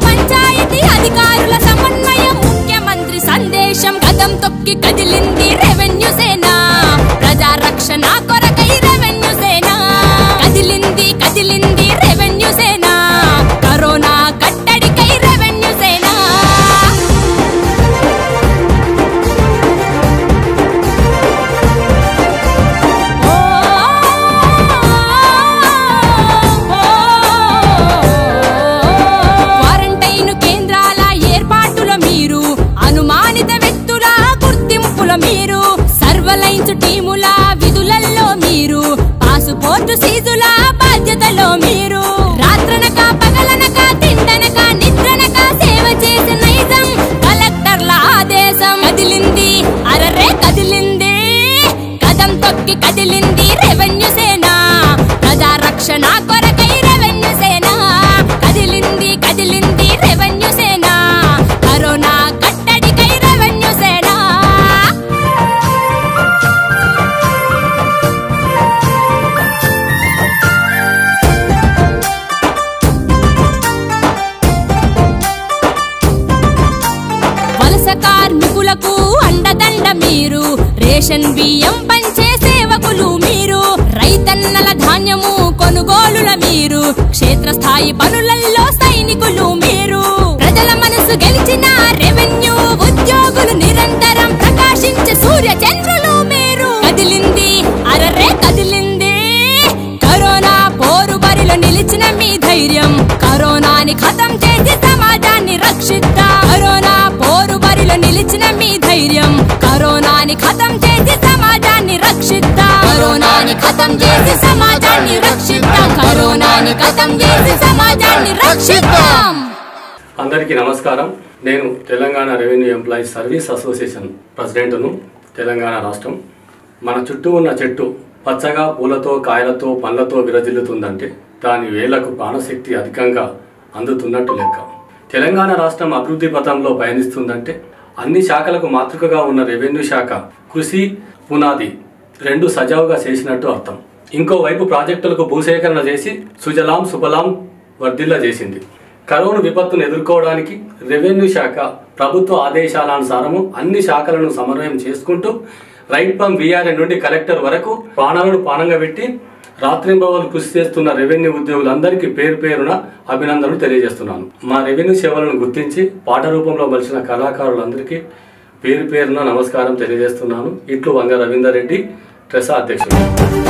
పంచాయతీ అధికారుల సమన్వయం ముఖ్యమంత్రి సందేశం కదం తొక్కి కదిలింది రెవెన్యూ సేన ప్రజా రక్షణ కొరకై రెవెన్యూ సేన కదిలింది కదిలింది రెవెన్యూ సేన కరోనా కట్టడికై రెవెన్యూ సేన క్వారంటైన్ కేంద్రాల ఏర్పాటులో మీరు అనుమానిత వ్యక్తుల గుర్తింపులో మీరు సర్వలైన్స్ టీముల విధులలో మీరు పాసుపోర్టు సీజుల బాధ్యతలో మీరు రాత్రనక పగలనక తిండనక నిద్రనక సేవ చేసిన నైజం కలెక్టర్ల ఆదేశం కదిలింది అరరే కదిలింది కదం తొక్కి కదిలింది రెవెన్యూ సేన ప్రజా రక్షణ కొరకై రెవెన్యూ సేన కదిలింది కదిలింది రెవెన్యూ సేన కరోనా కట్టడికై రెవెన్యూ సేన వలస కార్మికులకు అండదండ మీరు రేషన్ బియ్యం పంచే సేవకులు మీరు రైతన్నల ధాన్యము కొనుగోలుల మీరు క్షేత్రస్థాయి పనులలో సైనికులు మీరు ప్రజల మనసు గెలిచిన రెవెన్యూ ఉద్యోగులు నిరంతరం ప్రకాశించే సూర్య చంద్రులు మీరు కదిలింది అరరే కదిలింది కరోనా పోరు బరిలో నిలిచిన మీ ధైర్యం కరోనాని ఖతం చేసి సమాజాన్ని రక్షిద్దాం కరోనా పోరు బరిలో నిలిచిన మీ ధైర్యం కరోనాని ఖతం చేసి సమాజాన్ని రక్షిద్దాం కరోనాని ఖతం చేసి సమాజాన్ని రక్షిద్దాం కరోనాని ఖతం చేసి సమాజాన్ని రక్షిద్దాం అందరికీ నమస్కారం నేను Telangana revenue employees service association ప్రెసిడెంట్ను తెలంగాణ రాష్ట్రం మన చుట్టూ ఉన్న చెట్టు పచ్చగా పూలతో కాయలతో పండ్లతో విరజిల్లుతుందంటే దాని వేలకు ప్రాణశక్తి అధికంగా అందుతున్నట్టు లెక్క తెలంగాణ రాష్ట్రం అభివృద్ధి పథంలో పయనిస్తుందంటే అన్ని శాఖలకు మాతృకగా ఉన్న రెవెన్యూ శాఖ కృషి పునాది రెండు సజావుగా చేసినట్టు అర్థం ఇంకోవైపు ప్రాజెక్టులకు భూసేకరణ చేసి సుజలాం సుఫలాం వర్ధిల్ల చేసింది కరోనా విపత్తును ఎదుర్కోవడానికి రెవెన్యూ శాఖ ప్రభుత్వ ఆదేశాలనుసారము అన్ని శాఖలను సమన్వయం చేసుకుంటూ రైట్ ఫ్రమ్ విఆర్ఏ నుండి కలెక్టర్ వరకు ప్రాణాలను పానంగా పెట్టి రాత్రింబవలు కృషి చేస్తున్న రెవెన్యూ ఉద్యోగులందరికీ పేరు పేరున అభినందనలు తెలియజేస్తున్నాను మా రెవెన్యూ సేవలను గుర్తించి పాట రూపంలో మలిచిన కళాకారులందరికీ పేరు పేరున నమస్కారం తెలియజేస్తున్నాను ఇట్లు వంగ రవీందర్ రెడ్డి ట్రెసా అధ్యక్షుడు